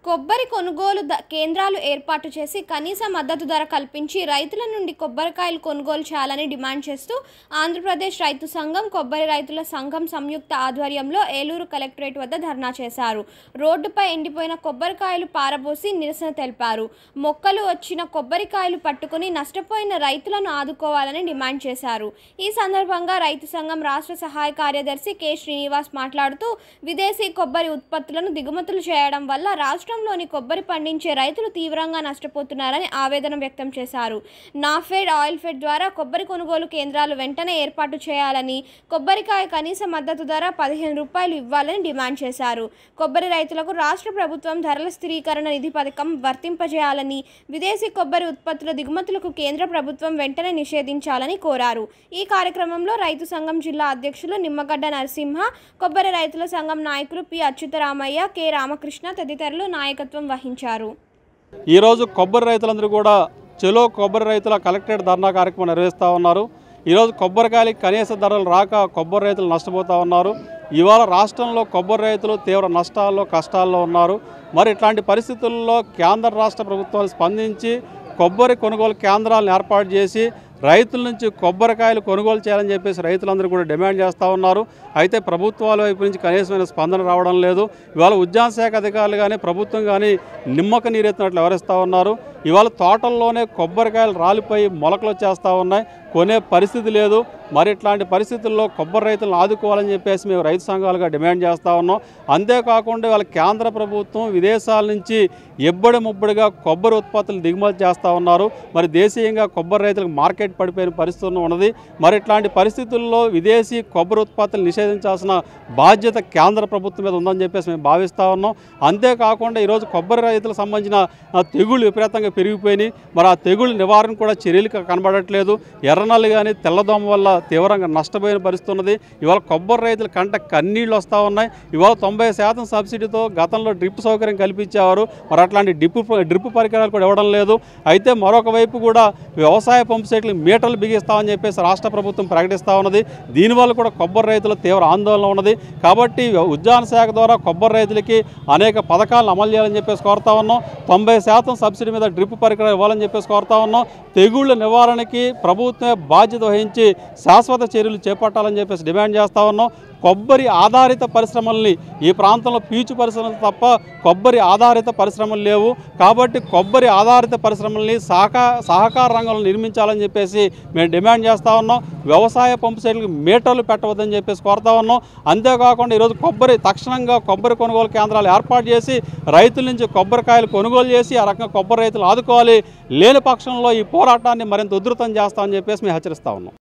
కొబ్బరి కొనుగోలు ద- కేంద్రాలు ఏర్పాటు చేసి కనీస మద్దతు ధర కల్పించి రైతుల నుండి కొబ్బరికాయలు కొనుగోలు చేయాలని డిమాండ్ చేస్తూ ఆంధ్రప్రదేశ్ రైతు సంఘం కొబ్బరి రైతుల సంఘం సంయుక్త ఆధ్వర్యంలో ఏలూరు కలెక్టరేట్ వద్ద ధర్నా చేశారు రోడ్డుపై ఎండిపోయిన కొబ్బరికాయలు పారబోసి నిరసన తెలిపారు మొక్కలు వచ్చిన కొబ్బరికాయలు పట్టుకుని నష్టపోయిన రైతులను ఆదుకోవాలని డిమాండ్ చేశారు ఈ సందర్భంగా రైతు సంఘం రాష్ట్ర సహాయ కార్యదర్శి కె శ్రీనివాస్ మాట్లాడుతూ విదేశీ కొబ్బరి ఉత్పత్తులను దిగుమతులు చేయడం వల్ల రాష్ట్రంలోని కొబ్బరి పండించే రైతులు తీవ్రంగా నష్టపోతున్నారని ఆవేదన వ్యక్తం చేశారు నాఫెడ్ ఆయిల్ ఫెడ్ ద్వారా కొబ్బరి కొనుగోలు కేంద్రాలు వెంటనే ఏర్పాటు చేయాలని కొబ్బరికాయ కనీస మద్దతు ధర పదిహేను రూపాయలు ఇవ్వాలని డిమాండ్ చేశారు కొబ్బరి రైతులకు రాష్ట్ర ప్రభుత్వం ధరల స్థిరీకరణ నిధి పథకం వర్తింపజేయాలని విదేశీ కొబ్బరి ఉత్పత్తుల దిగుమతులకు కేంద్ర ప్రభుత్వం వెంటనే నిషేధించాలని కోరారు ఈ కార్యక్రమంలో రైతు సంఘం జిల్లా అధ్యక్షులు నిమ్మగడ్డ నరసింహ కొబ్బరి రైతుల సంఘం నాయకులు పి అచ్యుతరామయ్య కె రామకృష్ణ తదితరులు నాయకత్వం వహించారు ఈరోజు కొబ్బరి రైతులందరూ కూడా చెలో కొబ్బరి రైతుల కలెక్టరేట్ ధర్నా కార్యక్రమం నిర్వహిస్తూ ఉన్నారు ఈరోజు కొబ్బరికాయలకి కనీస ధరలు రాక కొబ్బరి రైతులు నష్టపోతూ ఉన్నారు ఇవాళ రాష్ట్రంలో కొబ్బరి రైతులు తీవ్ర నష్టాల్లో కష్టాల్లో ఉన్నారు మరి ఇట్లాంటి పరిస్థితుల్లో కేంద్ర రాష్ట్ర ప్రభుత్వాలు స్పందించి కొబ్బరి కొనుగోలు కేంద్రాలను ఏర్పాటు చేసి రైతుల నుంచి కొబ్బరికాయలు కొనుగోలు చేయాలని చెప్పేసి రైతులందరూ కూడా డిమాండ్ చేస్తూ ఉన్నారు అయితే ప్రభుత్వాల వైపు నుంచి కనీసమైన స్పందన రావడం లేదు ఇవాళ ఉద్యాన శాఖ అధికారులు కానీ ప్రభుత్వం కానీ నిమ్మక నీరెత్తినట్లు వివరిస్తూ ఉన్నారు ఇవాళ తోటల్లోనే కొబ్బరికాయలు రాలిపోయి మొలకలు వచ్చేస్తూ ఉన్నాయి కొనే పరిస్థితి లేదు మరి ఇట్లాంటి పరిస్థితుల్లో కొబ్బరి రైతులను ఆదుకోవాలని చెప్పేసి మేము రైతు సంఘాలుగా డిమాండ్ చేస్తూ ఉన్నాం అంతేకాకుండా వాళ్ళ కేంద్ర ప్రభుత్వం విదేశాల నుంచి ఎబ్బడి ముబ్బడిగా కొబ్బరి ఉత్పత్తులు దిగుమతి చేస్తూ ఉన్నారు మరి దేశీయంగా కొబ్బరి రైతులకు మార్కెట్ పడిపోయిన పరిస్థితి ఉన్నది మరి ఇట్లాంటి పరిస్థితుల్లో విదేశీ కొబ్బరి ఉత్పత్తులు నిషేధించాల్సిన బాధ్యత కేంద్ర ప్రభుత్వం మీద ఉందని చెప్పేసి మేము భావిస్తూ ఉన్నాం అంతేకాకుండా ఈరోజు కొబ్బరి రైతులకు సంబంధించిన ఆ, తెగుళ్ళు విపరీతంగా పెరిగిపోయినాయి మరి ఆ తెగుళ్ళ నివారణ కూడా చర్యలు క- కనబడట్లేదు ఎర్రనల్లి కానీ తెల్లదోమ వల్ల తీవ్రంగా నష్టపోయిన పరిస్థితి ఉన్నది ఇవాళ కొబ్బరి రైతుల కంట కన్నీళ్ళు వస్తూ ఉన్నాయి ఇవాళ తొంభై శాతం సబ్సిడీతో గతంలో డ్రిప్ సౌకర్యం కల్పించేవారు మరి అట్లాంటి డ్రిప్ డ్రిప్ పరికరాలు కూడా ఇవ్వడం లేదు అయితే మరొక వైపు కూడా వ్యవసాయ పంపు సెట్లు మీటర్లు బిగిస్తామని చెప్పేసి రాష్ట్ర ప్రభుత్వం ప్రకటిస్తూ ఉన్నది దీనివల్ల కూడా కొబ్బరి రైతులు తీవ్ర ఆందోళన ఉన్నది కాబట్టి ఉద్యాన శాఖ ద్వారా కొబ్బరి రైతులకి అనేక పథకాలను అమలు చేయాలని చెప్పేసి కోరుతా ఉన్నాం తొంభై శాతం సబ్సిడీ మీద డ్రిప్ పరికరాలు ఇవ్వాలని చెప్పేసి కోరుతా ఉన్నాం తెగుళ్ళ నివారణకి ప్రభుత్వమే బాధ్యత వహించి శాశ్వత చర్యలు చేపట్టాలని చెప్పేసి డిమాండ్ చేస్తా ఉన్నాం కొబ్బరి ఆధారిత పరిశ్రమల్ని ఈ ప్రాంతంలో పీచు పరిశ్రమలు తప్ప కొబ్బరి ఆధారిత పరిశ్రమలు లేవు కాబట్టి కొబ్బరి ఆధారిత పరిశ్రమల్ని సహకా సహకార రంగంలో నిర్మించాలని చెప్పేసి మేము డిమాండ్ చేస్తూ ఉన్నాం వ్యవసాయ పంపు సెట్లకు మీటర్లు పెట్టవద్దని చెప్పేసి కోరుతా ఉన్నాం అంతేకాకుండా ఈరోజు కొబ్బరి తక్షణంగా కొబ్బరి కొనుగోలు కేంద్రాలు ఏర్పాటు చేసి రైతుల నుంచి కొబ్బరికాయలు కొనుగోలు చేసి ఆ రకంగా కొబ్బరి రైతులు ఆదుకోవాలి లేని పక్షంలో ఈ పోరాటాన్ని మరింత ఉధృతం చేస్తామని చెప్పేసి మేము హెచ్చరిస్తా ఉన్నాం